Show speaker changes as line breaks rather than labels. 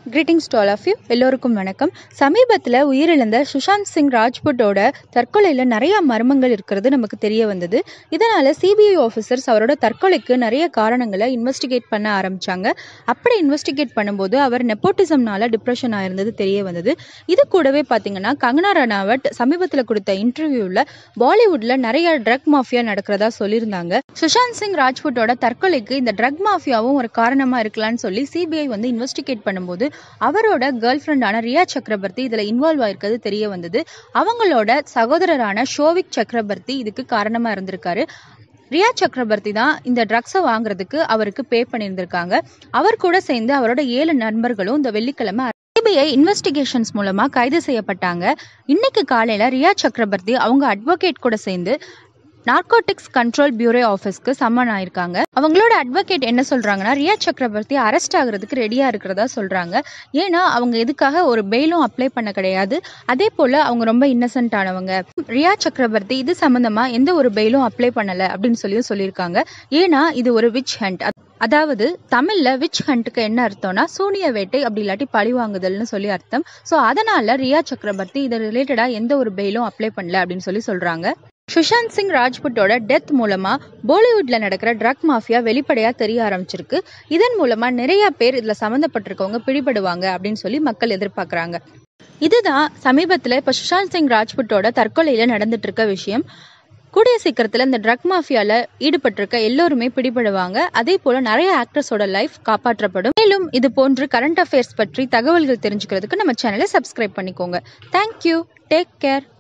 greetings to all of you எல்லோருக்கும் வணக்கம் சமீபத்தில் உயிரிழந்த சுஷாந்த் சிங் ராஜ்புட்டோட தற்கொலையில் நிறைய மர்மங்கள் இருக்கிறது நமக்கு தெரிய வந்தது இதனால் சிபிஐ ஆஃபீஸர்ஸ் அவரோட தற்கொலைக்கு நிறைய காரணங்களை இன்வெஸ்டிகேட் பண்ண ஆரம்பித்தாங்க அப்படி இன்வெஸ்டிகேட் பண்ணும்போது அவர் நெப்போட்டிசம்னால டிப்ரெஷன் ஆயிருந்தது தெரிய வந்தது இது கூடவே பார்த்தீங்கன்னா கங்கனா ரணாவட் சமீபத்தில் கொடுத்த இன்டர்வியூவில் பாலிவுட்டில் நிறைய ட்ரக் மாஃபியா நடக்கிறதா சொல்லியிருந்தாங்க சுஷாந்த் சிங் ராஜ்புட்டோட தற்கொலைக்கு இந்த ட்ரக் மாஃபியாவும் ஒரு காரணமாக இருக்கலாம்னு சொல்லி சிபிஐ வந்து இன்வெஸ்டிகேட் பண்ணும்போது அவரோட கேர்ள் ஃப்ரெண்டான ரியா சக்கரவர்த்தி இதில் இன்வால்வ் ஆயிருக்கிறது தெரிய வந்தது அவங்களோட சகோதரரான ஷோவிக் சக்கரவர்த்தி இதுக்கு காரணமாக இருந்திருக்காரு ரியா சக்கரவர்த்தி தான் இந்த ட்ரக்ஸை வாங்குறதுக்கு அவருக்கு பே பண்ணியிருந்திருக்காங்க அவர் கூட சேர்ந்து அவரோட ஏழு நண்பர்களும் இந்த வெள்ளிக்கிழமை சிபிஐ இன்வெஸ்டிகேஷன்ஸ் மூலமா கைது செய்யப்பட்டாங்க இன்னைக்கு காலையில ரியா சக்கரவர்த்தி அவங்க அட்வொகேட் கூட சேர்ந்து நார்கோட்டிக்ஸ் கண்ட்ரோல் பியூரோ ஆஃபீஸ்க்கு சம்மன் ஆயிருக்காங்க அவங்களோட அட்வொகேட் என்ன சொல்றாங்கன்னா ரியா சக்கரவர்த்தி அரெஸ்ட் ஆகுறதுக்கு ரெடியா இருக்கிறதா சொல்றாங்க ஏன்னா அவங்க எதுக்காக ஒரு பெயிலும் அப்ளை பண்ண கிடையாது அதே போல அவங்க ரொம்ப இன்னசென்ட் ஆனவங்க ரியா சக்கரவர்த்தி இது சம்பந்தமா எந்த ஒரு பெயிலும் அப்ளை பண்ணல அப்படின்னு சொல்லியும் சொல்லியிருக்காங்க ஏன்னா இது ஒரு விச் ஹண்ட் அதாவது தமிழ்ல விச் ஹண்ட்டுக்கு என்ன அர்த்தம்னா சூனிய வேட்டை அப்படி இல்லாட்டி பழி வாங்குதல்னு சொல்லி அர்த்தம் ஸோ அதனால ரியா சக்கரவர்த்தி இது ரிலேட்டடா எந்த ஒரு பெயிலும் அப்ளை பண்ணல அப்படின்னு சொல்லி சொல்றாங்க சுஷாந்த் சிங் ராஜ்புட்டோட டெத் மூலமா பாலிவுட்ல நடக்கிற ட்ரக் மாஃபியா வெளிப்படையா தெரிய ஆரம்பிச்சிருக்கு இதன் மூலமா நிறைய பேர் இதுல சம்மந்தப்பட்டிருக்கவங்க பிடிபடுவாங்க அப்படின்னு சொல்லி மக்கள் எதிர்பார்க்கறாங்க இதுதான் சமீபத்துல இப்ப சுஷாந்த் சிங் ராஜ்புட்டோட தற்கொலையில நடந்துட்டு இருக்க விஷயம் கூடிய சீக்கிரத்துல இந்த ட்ரக் மாஃபியால ஈடுபட்டிருக்க எல்லோருமே பிடிபடுவாங்க அதே போல நிறைய ஆக்டர்ஸோட லைஃப் காப்பாற்றப்படும் மேலும் இது போன்று கரண்ட் அஃபேர்ஸ் பற்றி தகவல்கள் தெரிஞ்சுக்கிறதுக்கு நம்ம சேனலை சப்ஸ்கிரைப் பண்ணிக்கோங்க தேங்க்யூ டேக் கேர்